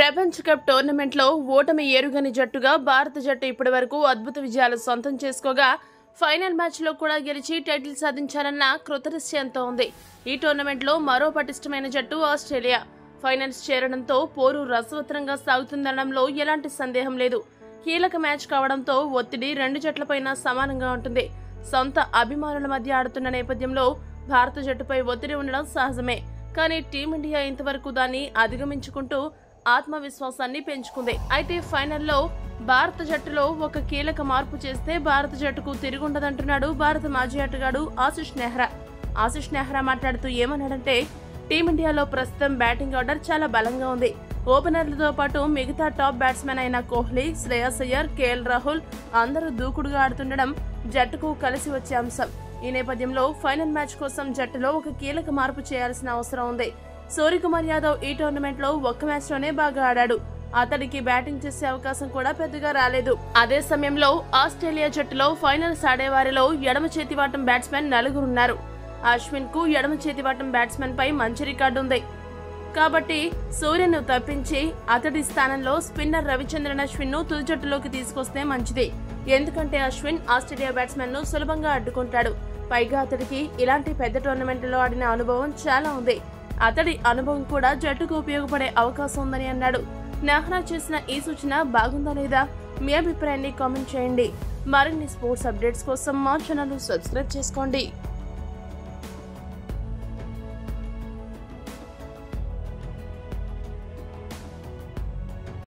ప్రపంచ కప్ టోర్నమెంట్లో ఓటమి ఏరుగని జట్టుగా భారత జట్టు ఇప్పటివరకు అద్భుత విజయాలు సొంతం చేసుకోగా ఫైనల్ మ్యాచ్లో కూడా గెలిచి టైటిల్ సాధించాలన్న కృతనిశ్చయంతో ఉంది ఈ టోర్నమెంట్లో మరో పటిష్టమైన జట్టు ఆస్ట్రేలియా ఫైనల్స్ చేరడంతో పోరు రసవత్తరంగా సాగుతుందనడంలో ఎలాంటి సందేహం లేదు కీలక మ్యాచ్ కావడంతో ఒత్తిడి రెండు జట్లపైన సమానంగా ఉంటుంది సొంత అభిమానుల మధ్య ఆడుతున్న నేపథ్యంలో భారత జట్టుపై ఒత్తిడి ఉండడం సహజమే కానీ టీమిండియా ఇంతవరకు దాన్ని అధిగమించుకుంటూ ఆత్మవిశ్వాసాన్ని పెంచుకుంది అయితే ఫైనల్లో భారత జట్టులో ఒక కీలక మార్పు చేస్తే భారత జట్టుకు తిరుగుండదంటున్నాడు భారత మాజీ ఆటగాడు ఆశిష్ నెహ్రా ఆశిష్ నెహ్రా మాట్లాడుతూ ఏమన్నాడంటే టీమిండియాలో ప్రస్తుతం బ్యాటింగ్ ఆర్డర్ చాలా బలంగా ఉంది ఓపెనర్లతో పాటు మిగతా టాప్ బ్యాట్స్మెన్ అయిన కోహ్లీ శ్రేయస్ అయ్యర్ కేఎల్ రాహుల్ అందరూ దూకుడుగా ఆడుతుండడం జట్టుకు కలిసి వచ్చే అంశం ఈ నేపథ్యంలో ఫైనల్ మ్యాచ్ కోసం జట్టులో ఒక కీలక మార్పు చేయాల్సిన అవసరం ఉంది సూర్యకుమార్ యాదవ్ ఈ టోర్నమెంట్ లో ఒక్క మ్యాచ్ లోనే బాగా ఆడాడు అతడికి బ్యాటింగ్ చేసే అవకాశం కూడా పెద్దగా రాలేదు అదే సమయంలో ఆస్ట్రేలియా జట్టులో ఫైనల్స్ ఆడేవారిలో ఎడమ చేతివాటం బ్యాట్స్మెన్ నలుగురున్నారు అశ్విన్ కు ఎడమ చేతివాటం బ్యాట్స్మెన్ పై మంచి రికార్డు ఉంది కాబట్టి సూర్యను తప్పించి అతడి స్థానంలో స్పిన్నర్ రవిచంద్రన్ అశ్విన్ ను తుది జట్టులోకి తీసుకొస్తే మంచిది ఎందుకంటే అశ్విన్ ఆస్ట్రేలియా బ్యాట్స్మెన్ ను సులభంగా అడ్డుకుంటాడు పైగా అతడికి ఇలాంటి పెద్ద టోర్నమెంట్లో ఆడిన అనుభవం చాలా ఉంది అతడి అనుభవం కూడా జట్టుకు ఉపయోగపడే అవకాశం ఉందని అన్నాడు నెహ్రా చేసిన ఈ సూచన బాగుందా లేదా మీ అభిప్రాయాన్ని కామెంట్ చేయండి మరిన్ని స్పోర్ట్స్ అప్డేట్స్ కోసం మా ఛానల్ సబ్స్క్రైబ్ చేసుకోండి